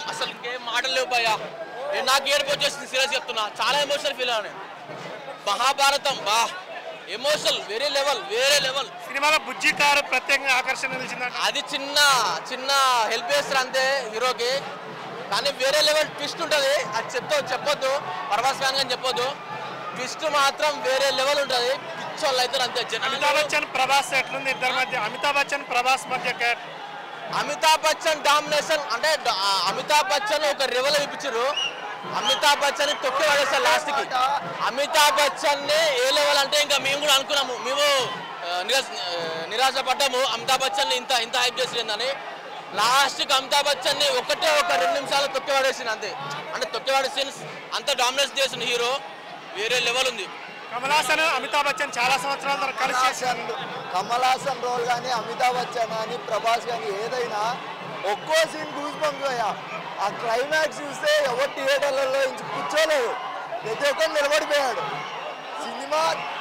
అసలు ఇంకేం మాటలు లేవు భయ్యా ఏ నాకు ఏడుపు వచ్చేసింది సీరియస్ చెప్తున్నా చాలా ఎమోషనల్ ఫీల్ అయ్యాను మహాభారతం బా ఎమోషనల్ వేరే లెవెల్ వేరే లెవెల్ సినిమాలో బుజ్జి కారు ప్రత్యేకంగా ఆకర్షణ నిలిచిందంట అది చిన్న చిన్న హెల్ప్ చేస్తారు అంతే హీరోకి కానీ వేరే లెవెల్ ట్విస్ట్ ఉంటుంది అది చెప్తా చెప్పొద్దు పర్వాస్ ఖాన్ అని చెప్పొద్దు ట్విస్ట్ మాత్రం వేరే లెవెల్ ఉంటుంది పిచ్చోళ్ళు అయితే అంతే జనాలు- అమితాబ్ బచ్చన్ ప్రభాస్ ఎట్లుంది ఇద్దరి మధ్య అమితాబ్ బచ్చన్ ప్రభాస్ మధ్య కే- అమితాబ్ బచ్చన్ డామినేషన్ అంటే డ- ఆ అమితాబ్ బచ్చన్ ఒక రెవెల్ ఇప్పించారు అమితాబ్ బచ్చన్ తొక్కి పడేస్తారు లాస్ట్ కి అమితాబ్ బచ్చన్ ని ఏ లెవెల్ అంటే ఇంకా మేము కూడా అనుకున్నాము మేము ఆ, నిరాశ ఆ, నిరాశపడ్డాము అమితాబ్ బచ్చన్ ఇంత ఇంత హైప్ చేసిందని లాస్ట్ కి అమితాబ్ బచ్చన్ ని ఒకటే ఒక రెండు నిమిషాలు తొక్కి పడేసింది అంతే అంటే తొక్కి పడేసి అంత డామినేట్ చేసిన హీరో వేరే లెవెల్ ఉంది కమల్ హాసన్ అమితాబ్ బచ్చన్ చాలా సంవత్సరాల తర్వాత కలిసి హాసన్ కమల్ హాసన్ రోల్ కానీ అమితాబ్ బచ్చన్ కానీ ప్రభాస్ కానీ ఏదైనా ఒక్కో సీన్ గూస్ బంపోయా ఆ క్లైమాక్స్ చూస్తే ఎవరు థియేటర్లలో ఇంచు కూర్చోలేదు ప్రతి ఒక్కరు నిలబడిపోయాడు cinema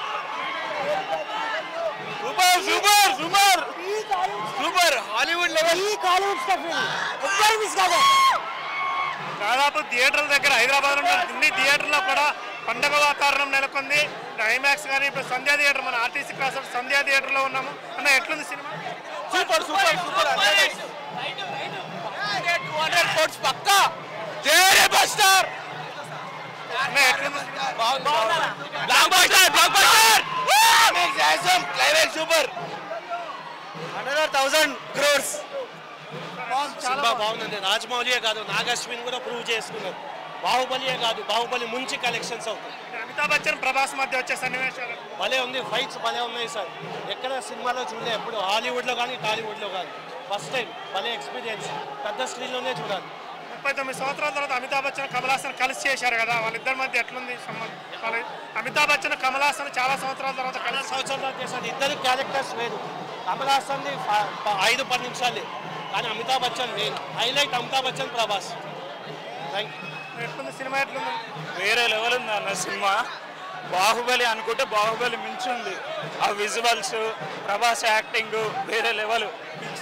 super super super super Hollywood level దాదాపు థియేటర్ల దగ్గర హైదరాబాద్ లో అన్ని థియేటర్లో కూడా పండగ వాతావరణం నెలకొంది ఐమాక్స్ కానీ ఇప్పుడు సంధ్యా థియేటర్ మన ఆర్టీసీ క్లాస్ సంధ్యా థియేటర్ లో ఉన్నాము అన్న ఎట్లుంది cinema super super super two hundred కోట్స్ పక్కా వేరే బస్టర్ అన్న ఎట్లుంది cinema? Blockbuster blockbuster climax super hundred thousand crores చాలా సినిమా బాగుందండి రాజమౌళియే కాదు నాగశ్విన్ కూడా ప్రూవ్ చేసుకున్నారు బాహుబలియే కాదు బాహుబలి ముంచి కలెక్షన్స్ అవుతాయి అమితాబ్ బచ్చన్ ప్రభాస్ మధ్య వచ్చే సన్నివేశాలు భలే ఉంది ఫైట్స్ భలే ఉన్నాయి సార్ ఎక్కడ సినిమాలో చూడలే ఎప్పుడు హాలీవుడ్లో కానీ టాలీవుడ్లో కానీ ఫస్ట్ టైం భలే ఎక్స్పీరియన్స్ పెద్ద స్క్రీన్లోనే చూడాలి ముప్పై తొమ్మిది సంవత్సరాల తర్వాత అమితాబ్ బచ్చన్ కమల్ హాసన్ కలిసి చేశారు కదా వాళ్ళిద్దరి మధ్య ఎట్లుంది సంబంధం వాళ్ళ అమితాబ్ బచ్చన్ కమల్ హాసన్ చాలా సంవత్సరాల తర్వాత చాలా కలిసి సంవత్సరాలు చేశారు ఇద్దరు క్యారెక్టర్స్ వేరు కమల్ హాసన్ది ఫ- ప- ఐదు పది నిమిషాలే కానీ Amitabh Bachchan main highlight Amitabh Bachchan Prabhas thank you ఎట్లుంది సినిమా ఎట్లుంది వేరే లెవెల్ ఉంది అన్న సినిమా బాహుబలి అనుకుంటే బాహుబలి మించింది ఆ విజువల్స్ ప్రభాస్ యాక్టింగ్ వేరే లెవెల్